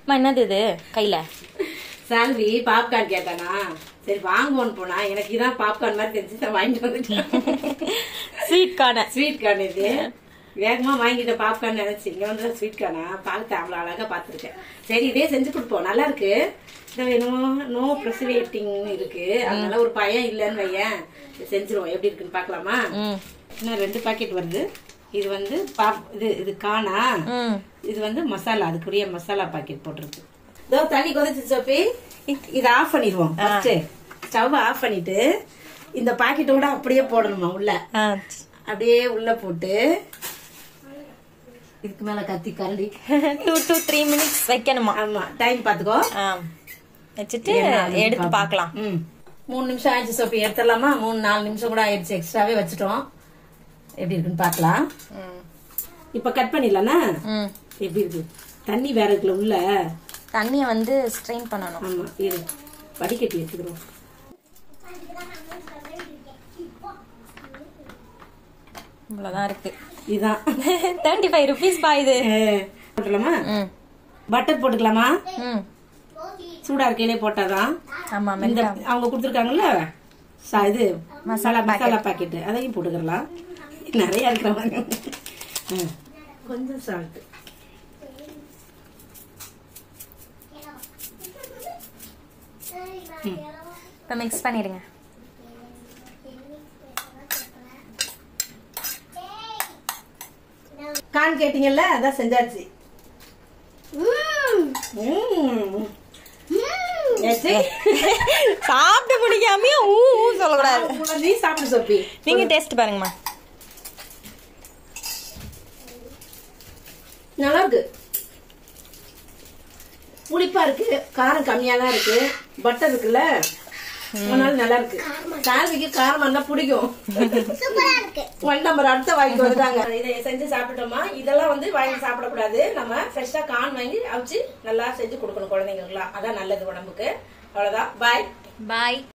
அம்மா என்னது இது கையில சால்வி பாப்கார்ன் கேட்டானா சரி வாங்குவோன்னு போனா எனக்கு இதான் பாப்கார்ன் மாதிரி தெரிஞ்சு நான் வாங்கிட்டு வந்துட்டேன் ஸ்வீட் கார்ன ஸ்வீட் கார்ன் இது வேகமா வாங்கிட்ட பாப்கார்ன் நினைச்சு இங்க வந்து ஸ்வீட் கார்னா பார்த்து அவ்வளவு அழகா பார்த்திருக்கேன் சரி இதே செஞ்சு கொடுப்போம் நல்லா இருக்கு இந்த வேணும் நோ ப்ரெசிவேட்டிங் இருக்கு அதனால ஒரு பயம் இல்லைன்னு வையேன் இது செஞ்சிருவோம் எப்படி இருக்குன்னு பார்க்கலாமா ம் இன்னும் ரெண்டு பாக்கெட் வருது இது வந்து பாப் இது இது காணா ம் இது வந்து மசாலா அதுக்குரிய மசாலா பாக்கெட் போட்டிருக்கு இதோ தண்ணி கொதிச்சு சோப்பி இதை ஆஃப் பண்ணிடுவோம் ஃபர்ஸ்ட் ஸ்டவ் ஆஃப் பண்ணிட்டு இந்த பாக்கெட்டோட அப்படியே போடணுமா உள்ள ஆ அப்படியே உள்ள போட்டு இதுக்கு மேல கத்தி கரண்டி டூ டு த்ரீ மினிட்ஸ் வைக்கணுமா ஆமா டைம் பாத்துக்கோ ஆ வச்சுட்டு என்ன ஆகுதுன்னு எடுத்து பார்க்கலாம் ம் மூணு நிமிஷம் ஆயிடுச்சு சோப்பி எடுத்துடலாமா மூணு நாலு நிமிஷம் கூட ஆயிடுச்சு எக்ஸ்ட்ராவே வச்சுட்டோம் எப்படி இருக்குன்னு பார்க்கலாம் ம் இப்ப கட் பண்ணிடலாம்னா ம் எப்படி இருக்கு தண்ணி வேற இருக்குல்ல உள்ள தண்ணியை வந்து ஸ்ட்ரெயின் பண்ணணும் ஆமா இரு வடிகட்டி எடுத்துக்கிறோம் இவ்வளவுதான் இருக்கு இதுதான் தேர்ட்டி ஃபைவ் ருபீஸ் பா இது அஹ், போட்டுடலாமா ம் பட்டர் போட்டுக்கலாமா ம் சூடா இருக்கையிலே போட்டாதான் ஆமா இந்த மெல்ட் அவங்க கொடுத்துருக்காங்கல்ல சா- இது மசாலா மசாலா பாக்கெட் அதையும் போட்டுக்கலாம் நிறைய இருக்கிற மாதிரி ம். கொஞ்சம் சால்ட் இப்போ மிக்ஸ் பண்ணிடுங்க கான் கேட்டீங்கல்ல அதான் செஞ்சாச்சு ம். ஏச்சி? சாப்பிட்டு முடிக்காமயே ஊ ஊ சொல்லக்கூடாது உள்ள நீ சாப்பிடு சோப்பி நீங்க டேஸ்ட் பாருங்கம்மா நல்லா இருக்கு புளிப்பா இருக்கு காரம் கம்மியா தான் இருக்கு பட்டர் இருக்குல்ல அதனால நல்லா இருக்கு சால்விக்கு காரமா இருந்தா பிடிக்கும் ஒன் நம்பர் அடுத்த வாங்கி வந்துட்டாங்க இதை செஞ்சு சாப்பிட்டோமா இதெல்லாம் வந்து வாங்கி சாப்பிடக்கூடாது நம்ம ஃப்ரெஷ்ஷா கான் வாங்கி அவிச்சு நல்லா செஞ்சு கொடுக்கணும் குழந்தைங்களுக்குலாம் அதான் நல்லது உடம்புக்கு அவ்வளவுதான் பாய் பாய்